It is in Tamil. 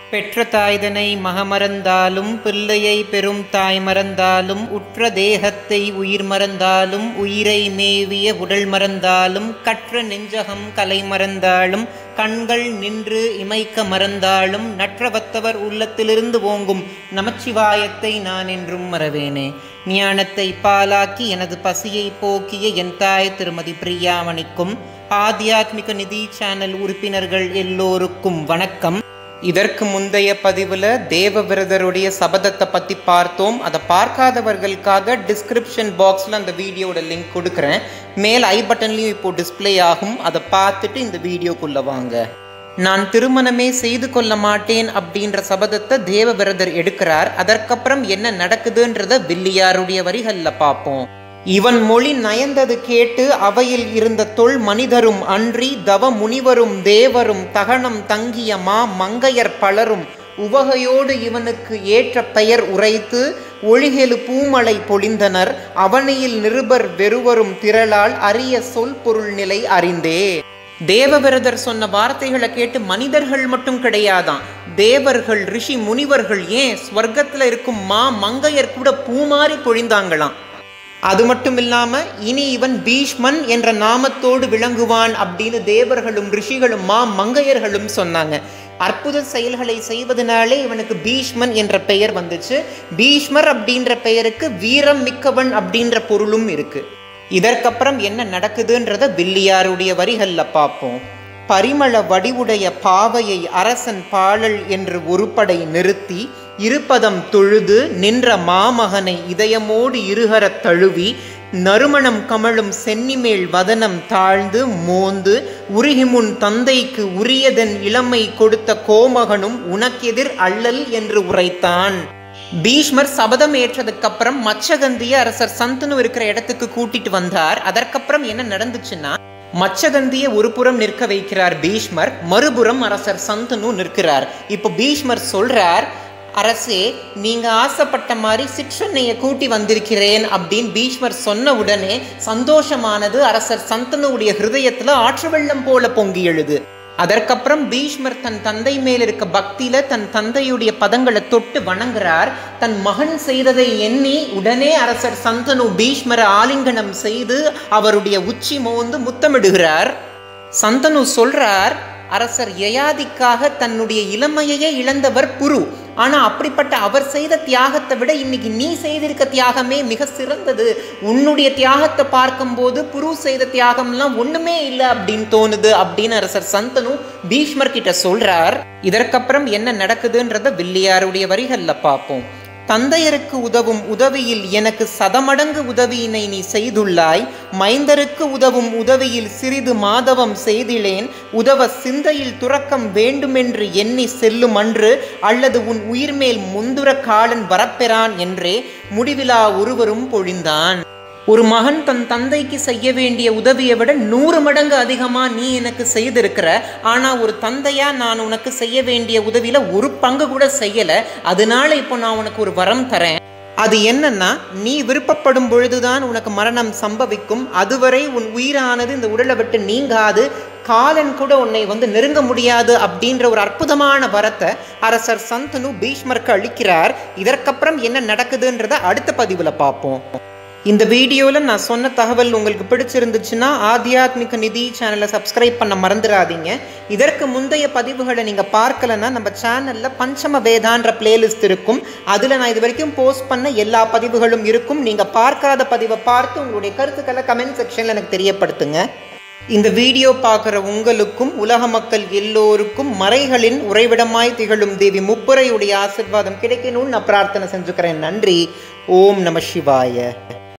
பெற்ற தாய்தனை மகமறந்தாலும் பிள்ளையை பெரும் தாய் மறந்தாலும் உற்ற தேகத்தை உயிர் மறந்தாலும் உயிரை மேவிய உடல் மறந்தாலும் கற்ற நெஞ்சகம் கலை மறந்தாலும் கண்கள் நின்று இமைக்க மறந்தாலும் நற்றவத்தவர் உள்ளத்திலிருந்து ஓங்கும் நமச்சிவாயத்தை நான் என்றும் மறவேனே ஞானத்தை பாலாக்கி எனது பசியை போக்கிய என் தாய் திருமதி பிரியாமணிக்கும் ஆத்தியாத்மிக நிதி சேனல் உறுப்பினர்கள் எல்லோருக்கும் வணக்கம் இதற்கு முந்தைய பதிவில் தேவவிரதருடைய சபதத்தை பற்றி பார்த்தோம் அதை பார்க்காதவர்களுக்காக டிஸ்கிரிப்ஷன் பாக்ஸில் அந்த வீடியோட லிங்க் கொடுக்குறேன் மேல் ஐ பட்டன்லையும் இப்போ டிஸ்ப்ளே ஆகும் அதை பார்த்துட்டு இந்த வீடியோக்குள்ளே வாங்க நான் திருமணமே செய்து கொள்ள மாட்டேன் அப்படின்ற சபதத்தை தேவவிரதர் எடுக்கிறார் அதற்கப்புறம் என்ன நடக்குதுன்றத வில்லியாருடைய வரிகளில் பார்ப்போம் இவன் மொழி நயந்தது கேட்டு அவையில் இருந்த தொல் மனிதரும் அன்றி தவ முனிவரும் தேவரும் தகனம் தங்கிய மா மங்கையர் பலரும் உவகையோடு இவனுக்கு ஏற்ற பெயர் உரைத்து ஒளிகெழு பூமலை பொழிந்தனர் அவனியில் நிருபர் வெறுவரும் திரளால் அரிய சொல் பொருள் நிலை அறிந்தே தேவவிரதர் சொன்ன வார்த்தைகளை கேட்டு மனிதர்கள் மட்டும் கிடையாதான் தேவர்கள் ரிஷி முனிவர்கள் ஏன் ஸ்வர்க்கத்தில் இருக்கும் மா மங்கையர் கூட பூமாரி பொழிந்தாங்களாம் அது மட்டும் இல்லாம இனி இவன் பீஷ்மன் என்ற நாமத்தோடு விளங்குவான் அப்படின்னு தேவர்களும் ரிஷிகளும் மா மங்கையர்களும் சொன்னாங்க அற்புத செயல்களை செய்வதனாலே இவனுக்கு பீஷ்மன் என்ற பெயர் வந்துச்சு பீஷ்மர் அப்படின்ற பெயருக்கு வீரம் மிக்கவன் அப்படின்ற பொருளும் இருக்கு இதற்கப்புறம் என்ன நடக்குதுன்றத வில்லியாருடைய வரிகள்ல பார்ப்போம் பரிமள வடிவுடைய பாவையை அரசன் பாழல் என்று ஒருபடை நிறுத்தி இருப்பதம் தொழுது நின்ற மாமகனை இதயமோடு இருகரத் தழுவி நறுமணம் கமழும் சென்னிமேல் வதனம் தாழ்ந்து மோந்து உருகிமுன் தந்தைக்கு உரியதன் இளமை கொடுத்த கோமகனும் உனக்கெதிர் அல்லல் என்று உரைத்தான் பீஷ்மர் சபதம் ஏற்றதுக்கப்புறம் மச்சகந்திய அரசர் சந்தனு இருக்கிற இடத்துக்கு கூட்டிட்டு வந்தார் அதற்கப்புறம் என்ன நடந்துச்சுன்னா மச்சகந்திய ஒரு புறம் நிற்க வைக்கிறார் பீஷ்மர் மறுபுறம் அரசர் சந்தனு நிற்கிறார் இப்போ பீஷ்மர் சொல்றார் அரசே நீங்க ஆசைப்பட்ட மாதிரி சிற்றன்னைய கூட்டி வந்திருக்கிறேன் அப்படின்னு பீஷ்மர் சொன்ன உடனே சந்தோஷமானது அரசர் சந்தனுடைய ஹிருதயத்துல ஆற்று வெள்ளம் போல பொங்கி எழுது அதற்கப்புறம் பீஷ்மர் தன் தந்தை மேல் இருக்க பக்தியில தன் தந்தையுடைய பதங்களை தொட்டு வணங்குறார் தன் மகன் செய்ததை எண்ணி உடனே அரசர் சந்தனு பீஷ்மரை ஆலிங்கனம் செய்து அவருடைய உச்சி மோந்து முத்தமிடுகிறார் சந்தனு சொல்றார் அரசர் யயாதிக்காக தன்னுடைய இளமையையே இழந்தவர் புரு ஆனா அப்படிப்பட்ட அவர் செய்த தியாகத்தை விட இன்னைக்கு நீ செய்திருக்க தியாகமே மிக சிறந்தது உன்னுடைய தியாகத்தை பார்க்கும்போது புரு செய்த தியாகம்லாம் ஒண்ணுமே இல்லை அப்படின்னு தோணுது அப்படின்னு அரசர் சந்தனு பீஷ்மர் கிட்ட சொல்றார் இதற்கப்புறம் என்ன நடக்குதுன்றத வில்லியாருடைய வரிகள்ல பார்ப்போம் தந்தையருக்கு உதவும் உதவியில் எனக்கு சதமடங்கு உதவியினை நீ செய்துள்ளாய் மைந்தருக்கு உதவும் உதவியில் சிறிது மாதவம் செய்திலேன் உதவ சிந்தையில் துறக்கம் வேண்டுமென்று எண்ணி செல்லும் அன்று அல்லது உன் உயிர்மேல் முந்துர காலன் வரப்பெறான் என்றே முடிவிலா ஒருவரும் பொழிந்தான் ஒரு மகன் தன் தந்தைக்கு செய்ய வேண்டிய உதவியை விட நூறு மடங்கு அதிகமாக நீ எனக்கு செய்திருக்கிற ஆனால் ஒரு தந்தையா நான் உனக்கு செய்ய வேண்டிய உதவியில் ஒரு பங்கு கூட செய்யலை அதனால இப்போ நான் உனக்கு ஒரு வரம் தரேன் அது என்னன்னா நீ விருப்பப்படும் பொழுதுதான் உனக்கு மரணம் சம்பவிக்கும் அதுவரை உன் உயிரானது இந்த உடலை விட்டு நீங்காது காலன் கூட உன்னை வந்து நெருங்க முடியாது அப்படின்ற ஒரு அற்புதமான வரத்தை அரசர் சந்தனு பீஷ்மருக்கு அளிக்கிறார் இதற்கப்புறம் என்ன நடக்குதுன்றத அடுத்த பதிவில் பார்ப்போம் இந்த வீடியோவில் நான் சொன்ன தகவல் உங்களுக்கு பிடிச்சிருந்துச்சுன்னா ஆத்தியாத்மிக நிதி சேனலை சப்ஸ்கிரைப் பண்ண மறந்துடாதீங்க இதற்கு முந்தைய பதிவுகளை நீங்கள் பார்க்கலன்னா நம்ம சேனலில் பஞ்சம வேதான்ற பிளேலிஸ்ட் இருக்கும் அதில் நான் இது வரைக்கும் போஸ்ட் பண்ண எல்லா பதிவுகளும் இருக்கும் நீங்கள் பார்க்காத பதிவை பார்த்து உங்களுடைய கருத்துக்களை கமெண்ட் செக்ஷனில் எனக்கு தெரியப்படுத்துங்க இந்த வீடியோ பார்க்குற உங்களுக்கும் உலக மக்கள் எல்லோருக்கும் மறைகளின் உறைவிடமாய் திகழும் தேவி முப்புரையுடைய ஆசிர்வாதம் கிடைக்கணும்னு நான் பிரார்த்தனை செஞ்சுக்கிறேன் நன்றி ஓம் நம சிவாய